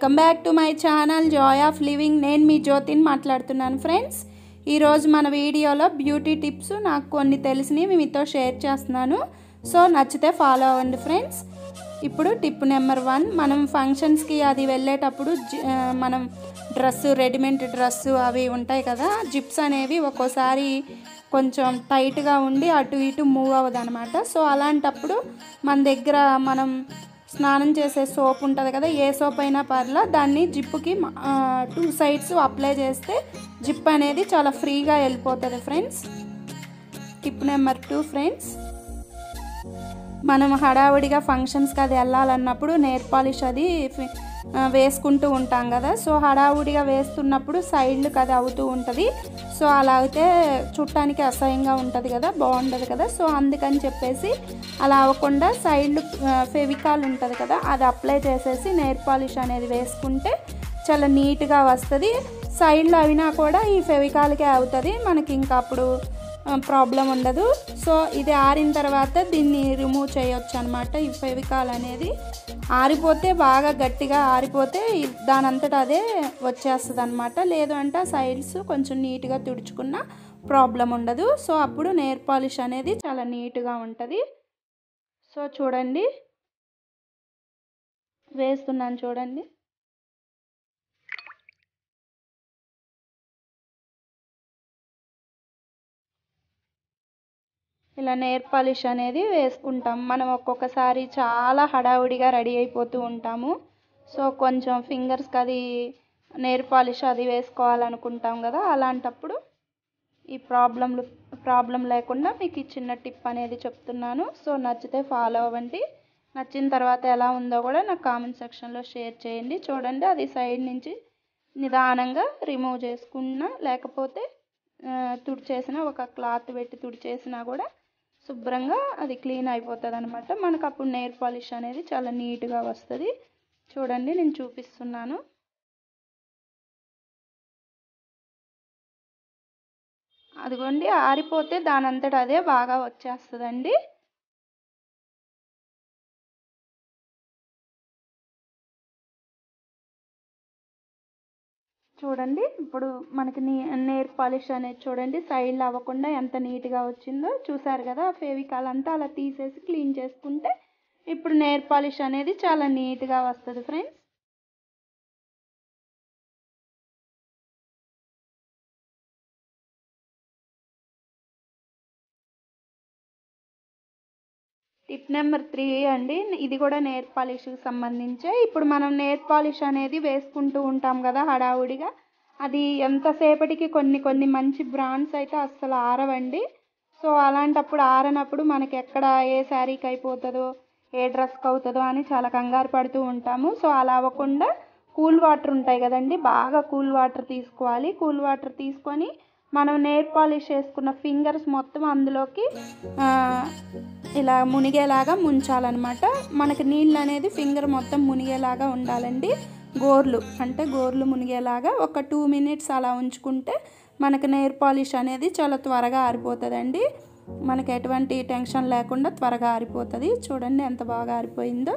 welcome back to my channel joy of living నేను మీ జ్యోతిని మాట్లాడుతున్నాను ఫ్రెండ్స్ ఈరోజు మన వీడియోలో బ్యూటీ టిప్స్ నాకు కొన్ని తెలిసినవి మీతో షేర్ చేస్తున్నాను సో నచ్చితే ఫాలో అవ్వండి ఫ్రెండ్స్ ఇప్పుడు టిప్ నెంబర్ వన్ మనం ఫంక్షన్స్కి అది వెళ్ళేటప్పుడు జి- ఆ, మనం డ్రెస్సు రెడీమేడ్ డ్రెస్సు అవి ఉంటాయి కదా జిప్స్ అనేవి ఒక్కోసారి కొంచెం టైట్గా ఉండి అటు ఇటు మూవ్ అవ్వదు అనమాట సో అలాంటప్పుడు మన దగ్గర మనం స్నానం చేసే సోప్ ఉంటుంది కదా ఏ సోప్ అయినా పర్లా దాన్ని జిప్పుకి టూ సైడ్స్ అప్లై చేస్తే జిప్ అనేది చాలా ఫ్రీగా వెళ్ళిపోతుంది friends tip number two friends మనం హడావుడిగా ఫంక్షన్స్కి అది వెళ్ళాలన్నప్పుడు నెయిల్ పాలిష్ అది ఫి- ఆ, వేసుకుంటూ ఉంటాం కదా సో హడావుడిగా వేస్తున్నప్పుడు సైడ్లకు అది అవుతూ ఉంటుంది సో అలా అయితే చుట్టానికి అసహ్యంగా ఉంటుంది కదా బాగుండదు కదా సో అందుకని చెప్పేసి అలా అవ్వకుండా సైడ్లు ఫెవికాల్ ఉంటుంది కదా అది అప్లై చేసేసి నెయిల్ పాలిష్ అనేది వేసుకుంటే చాలా నీట్గా వస్తుంది సైడ్లో అయినా కూడా ఈ ఫెవికాల్కే అవుతుంది మనకి ఇంకా అప్పుడు ప్రాబ్లం ఉండదు సో ఇది ఆరిన తర్వాత దీన్ని రిమూవ్ చేయొచ్చు అనమాట ఈ ఫెవికాల్ అనేది ఆరిపోతే బాగా గట్టిగా ఆరిపోతే ఇ- దానంతట అదే వచ్చేస్తుంది అనమాట లేదు అంటే సైడ్స్ కొంచెం నీట్గా తుడుచుకున్న ప్రాబ్లం ఉండదు సో అప్పుడు నెయిల్ పాలిష్ అనేది చాలా నీట్గా ఉంటుంది సో చూడండి వేస్తున్నాను చూడండి ఇలా నెయిల్ పాలిష్ అనేది వేసుకుంటాం మనం ఒక్కొక్కసారి చాలా హడావుడిగా రెడీ అయిపోతూ ఉంటాము సో కొంచెం ఫింగర్స్కి అది నెయిల్ పాలిష్ అది వేసుకోవాలనుకుంటాం కదా అలాంటప్పుడు ఈ ప్రాబ్లంలు ప్రాబ్లం లేకుండా మీకు ఈ చిన్న టిప్ అనేది చెప్తున్నాను సో నచ్చితే ఫాలో అవ్వండి నచ్చిన తర్వాత ఎలా ఉందో కూడా నాకు కామెంట్ సెక్షన్లో షేర్ చేయండి చూడండి అది సైడ్ నుంచి నిదానంగా రిమూవ్ చేసుకున్నా లేకపోతే ఆ, తుడిచేసిన ఒక క్లాత్ పెట్టి తుడిచేసినా కూడా శుభ్రంగా అది క్లీన్ అయిపోతుంది అనమాట మనకు అప్పుడు నెయిల్ పాలిష్ అనేది చాలా నీట్గా వస్తుంది చూడండి నేను చూపిస్తున్నాను అదిగోండి ఆరిపోతే దానంతట అదే బాగా వచ్చేస్తుందండి చూడండి ఇప్పుడు మనకి నీ నెయిల్ పాలిష్ అనేది చూడండి సైడ్లో అవ్వకుండా ఎంత నీట్గా వచ్చిందో చూసారు కదా ఫేవికాల్ అంతా అలా తీసేసి క్లీన్ చేసుకుంటే ఇప్పుడు నెయిల్ పాలిష్ అనేది చాలా నీట్గా వస్తుంది ఫ్రెండ్స్ టిప్ నెంబర్ త్రీ అండి ఇది కూడా నెయిల్ పాలిష్కి సంబంధించే ఇప్పుడు మనం నెయిల్ పాలిష్ అనేది వేసుకుంటూ ఉంటాం కదా హడావుడిగా అది ఎంతసేపటికి కొన్ని కొన్ని మంచి బ్రాండ్స్ అయితే అస్సలు ఆరవండి సో అలాంటప్పుడు ఆరనప్పుడు మనకి ఎక్కడ ఏ శారీకి అయిపోతుందో ఏ డ్రెస్కి అవుతుందో అని చాలా కంగారు పడుతూ ఉంటాము సో అలా అవ్వకుండా కూల్ వాటర్ ఉంటాయి కదండి బాగా కూల్ వాటర్ తీసుకోవాలి కూల్ వాటర్ తీసుకొని మనం నెయిల్ పాలిష్ వేసుకున్న ఫింగర్స్ మొత్తం అందులోకి ఆ, ఇలా మునిగేలాగా ముంచాలన్నమాట మనకి నీళ్ళు అనేది ఫింగర్ మొత్తం మునిగేలాగా ఉండాలండి గోర్లు అంటే గోర్లు మునిగేలాగా ఒక టూ మినిట్స్ అలా ఉంచుకుంటే మనకి నెయిల్ పాలిష్ అనేది చాలా త్వరగా ఆరిపోతుందండి మనకి ఎటువంటి టెన్షన్ లేకుండా త్వరగా ఆరిపోతుంది చూడండి ఎంత బాగా ఆరిపోయిందో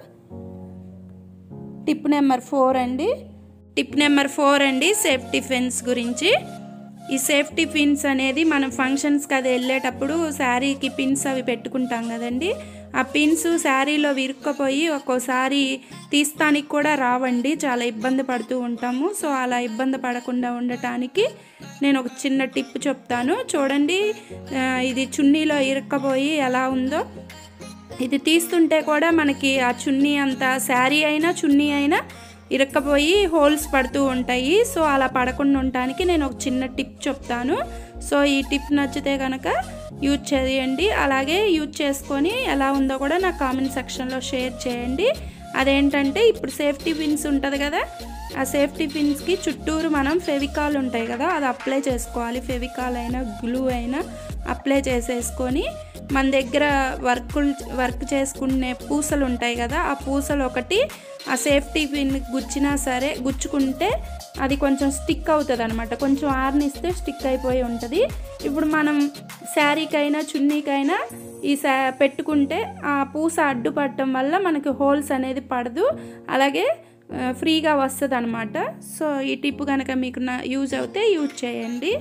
టిప్ నెంబర్ ఫోర్ అండి టిప్ నెంబర్ ఫోర్ అండి సేఫ్టీ ఫిన్స్ గురించి ఈ సేఫ్టీ పిన్స్ అనేది మనం ఫంక్షన్స్కి అది వెళ్ళేటప్పుడు శారీకి పిన్స్ అవి పెట్టుకుంటాం కదండి ఆ పిన్స్ శారీలో విరుక్కపోయి ఒక్కోసారి తీస్తానికి కూడా రావండి చాలా ఇబ్బంది పడుతూ ఉంటాము సో అలా ఇబ్బంది పడకుండా ఉండటానికి నేను ఒక చిన్న టిప్ చెప్తాను చూడండి ఆ, ఇది చున్నీలో ఇరుక్కపోయి ఎలా ఉందో ఇది తీస్తుంటే కూడా మనకి ఆ చున్నీ అంతా శారీ అయినా చున్నీ అయినా ఇరక్కపోయి హోల్స్ పడుతూ ఉంటాయి సో అలా పడకుండా ఉండటానికి నేను ఒక చిన్న టిప్ చెప్తాను సో ఈ టిప్ నచ్చితే కనుక యూజ్ చేయండి అలాగే యూజ్ చేసుకొని ఎలా ఉందో కూడా నాకు కామెంట్ సెక్షన్లో షేర్ చేయండి అదేంటంటే ఇప్పుడు సేఫ్టీ పిన్స్ ఉంటుంది కదా ఆ సేఫ్టీ పిన్స్కి చుట్టూరు మనం ఫెవికాల్ ఉంటాయి కదా అది అప్లై చేసుకోవాలి ఫెవికాల్ అయినా గ్లూ అయినా అప్లై చేసేసుకొని మన దగ్గర వర్కులు వర్క్ చేసుకునే పూసలు ఉంటాయి కదా ఆ పూసలు ఒకటి ఆ సేఫ్టీ పిన్ గుచ్చినా సరే గుచ్చుకుంటే అది కొంచెం స్టిక్ అవుతుంది అనమాట కొంచెం ఆర్నిస్తే స్టిక్ అయిపోయి ఉంటుంది ఇప్పుడు మనం శారీకైనా చున్నీకైనా ఈ శా పెట్టుకుంటే ఆ పూస అడ్డుపడటం వల్ల మనకి హోల్స్ అనేది పడదు అలాగే ఫ్రీగా వస్తుంది అనమాట సో ఈ టిప్ కనుక మీకు నా యూజ్ అవుతే యూజ్ చేయండి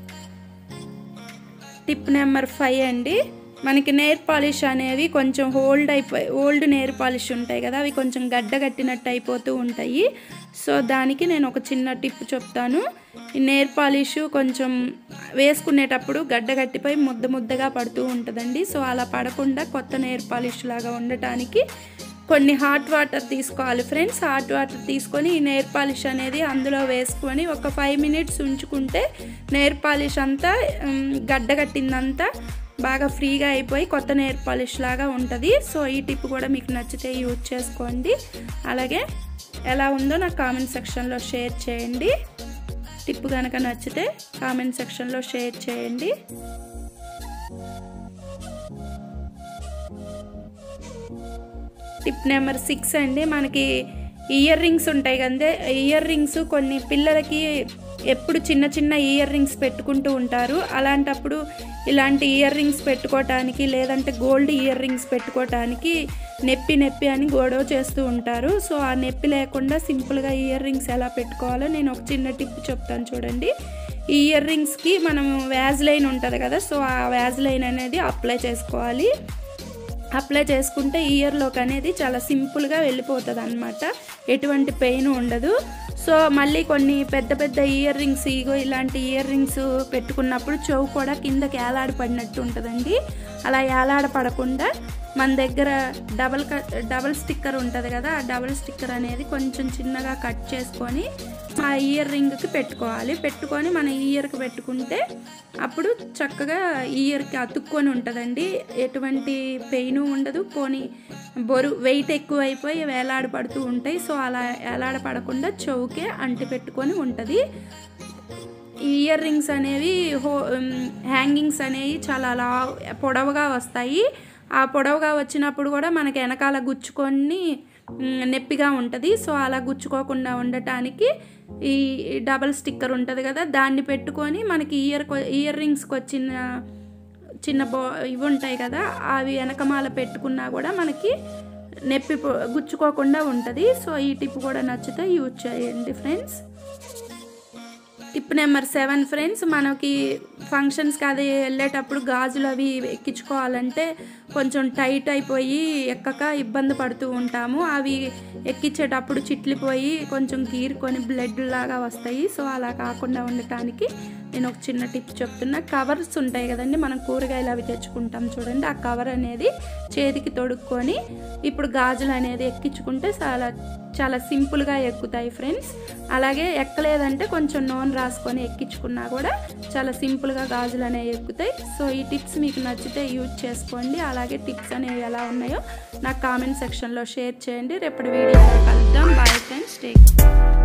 టిప్ నెంబర్ ఫైవ్ అండి మనకి నెయిర్ పాలిష్ అనేవి కొంచెం హోల్డ్ అయిపోయి ఓల్డ్ నెయిర్ పాలిష్ ఉంటాయి కదా అవి కొంచెం గడ్డ కట్టినట్టు అయిపోతూ ఉంటాయి సో దానికి నేను ఒక చిన్న టిప్ చెప్తాను ఈ నెయిర్ పాలిష్ కొంచెం వేసుకునేటప్పుడు గడ్డ కట్టిపోయి ముద్ద ముద్దగా పడుతూ ఉంటుందండి సో అలా పడకుండా కొత్త నెయిర్ పాలిష్ లాగా ఉండటానికి కొన్ని హాట్ వాటర్ తీసుకోవాలి ఫ్రెండ్స్ హాట్ వాటర్ తీసుకొని ఈ నెయిర్ పాలిష్ అనేది అందులో వేసుకొని ఒక ఫైవ్ మినిట్స్ ఉంచుకుంటే నెయిర్ పాలిష్ అంతా గడ్డ కట్టిందంతా బాగా ఫ్రీగా అయిపోయి కొత్త నెయిర్ పాలిష్ లాగా ఉంటుంది సో ఈ టిప్ కూడా మీకు నచ్చితే యూజ్ చేసుకోండి అలాగే ఎలా ఉందో నాకు కామెంట్ సెక్షన్లో షేర్ చేయండి టిప్ కనుక నచ్చితే కామెంట్ సెక్షన్లో షేర్ చేయండి టిప్ నెంబర్ సిక్స్ అండి మనకి ఇయర్ రింగ్స్ ఉంటాయి కదండి ఇయర్ రింగ్స్ కొన్ని పిల్లలకి ఎప్పుడు చిన్న చిన్న ఇయర్ రింగ్స్ పెట్టుకుంటూ ఉంటారు అలాంటప్పుడు ఇలాంటి ఇయర్ రింగ్స్ పెట్టుకోవటానికి లేదంటే గోల్డ్ ఇయర్ రింగ్స్ పెట్టుకోవటానికి నొప్పి నొప్పి అని గొడవ చేస్తూ ఉంటారు సో ఆ నొప్పి లేకుండా సింపుల్గా ఇయర్ రింగ్స్ ఎలా పెట్టుకోవాలో నేను ఒక చిన్న టిప్ చెప్తాను చూడండి ఈ ఇయర్ రింగ్స్కి మనం వ్యాజ్లైన్ ఉంటుంది కదా సో ఆ వ్యాజ్లైన్ అనేది అప్లై చేసుకోవాలి అప్లై చేసుకుంటే ఇయర్లోకి అనేది చాలా సింపుల్గా వెళ్ళిపోతుంది అనమాట ఎటువంటి పెయిన్ ఉండదు సో మళ్ళీ కొన్ని పెద్ద పెద్ద ఇయర్ రింగ్స్ ఇగో ఇలాంటి ఇయర్ రింగ్స్ పెట్టుకున్నప్పుడు చెవు కూడా కిందకి ఏలాడపడినట్టు ఉంటుందండి అలా ఏలాడపడకుండా మన దగ్గర డబల్ కట్ డబల్ స్టిక్కర్ ఉంటుంది కదా ఆ డబల్ స్టిక్కర్ అనేది కొంచెం చిన్నగా కట్ చేసుకొని ఆ ఇయర్ రింగ్కి పెట్టుకోవాలి పెట్టుకొని మన ఇయర్కి పెట్టుకుంటే అప్పుడు చక్కగా ఇయర్కి అతుక్కొని ఉంటుందండి ఎటువంటి పెయిన్ ఉండదు పోనీ బొరు వెయిట్ ఎక్కువ అయిపోయి వేలాడపడుతూ ఉంటాయి సో అలా వేలాడపడకుండా చెవుకే అంటి పెట్టుకొని ఉంటుంది ఈ ఇయర్ రింగ్స్ అనేవి హో హ్యాంగింగ్స్ అనేవి చాలా లా పొడవుగా వస్తాయి ఆ పొడవుగా వచ్చినప్పుడు కూడా మనకి వెనకాల గుచ్చుకొని నొప్పిగా ఉంటుంది సో అలా గుచ్చుకోకుండా ఉండటానికి ఈ డబల్ స్టిక్కర్ ఉంటుంది కదా దాన్ని పెట్టుకొని మనకి ఇయర్ ఇయర్ రింగ్స్కి వచ్చిన చిన్న బో ఇవి ఉంటాయి కదా అవి వెనకమాల పెట్టుకున్నా కూడా మనకి నొప్పి గుచ్చుకోకుండా ఉంటుంది సో ఈ టిప్ కూడా నచ్చితే యూజ్ చేయండి friends tip number seven friends మనకి ఫంక్షన్స్కి అది వెళ్ళేటప్పుడు గాజులు అవి ఎక్కించుకోవాలంటే కొంచెం టైట్ అయిపోయి ఎక్కక ఇబ్బంది పడుతూ ఉంటాము అవి ఎక్కించేటప్పుడు చిట్లిపోయి కొంచెం గీరుకొని బ్లడ్ లాగా వస్తాయి సో అలా కాకుండా ఉండటానికి నేను ఒక చిన్న టిప్ చెప్తున్నా కవర్స్ ఉంటాయి కదండి మనం కూరగాయలు అవి తెచ్చుకుంటాం చూడండి ఆ కవర్ అనేది చేతికి తొడుక్కొని ఇప్పుడు గాజులు అనేది ఎక్కించుకుంటే చాలా చాలా సింపుల్గా ఎక్కుతాయి ఫ్రెండ్స్ అలాగే ఎక్కలేదంటే కొంచెం నూనె రాసుకొని ఎక్కించుకున్నా కూడా చాలా సింపుల్గా గాజులు అనేవి ఎక్కుతాయి సో ఈ టిప్స్ మీకు నచ్చితే యూజ్ చేసుకోండి అలాగే టిప్స్ అనేవి ఎలా ఉన్నాయో నాకు కామెంట్ సెక్షన్లో షేర్ చేయండి రేపటి వీడియోలో కలుద్దాం బాయ్ ఫ్రెండ్స్ టేక్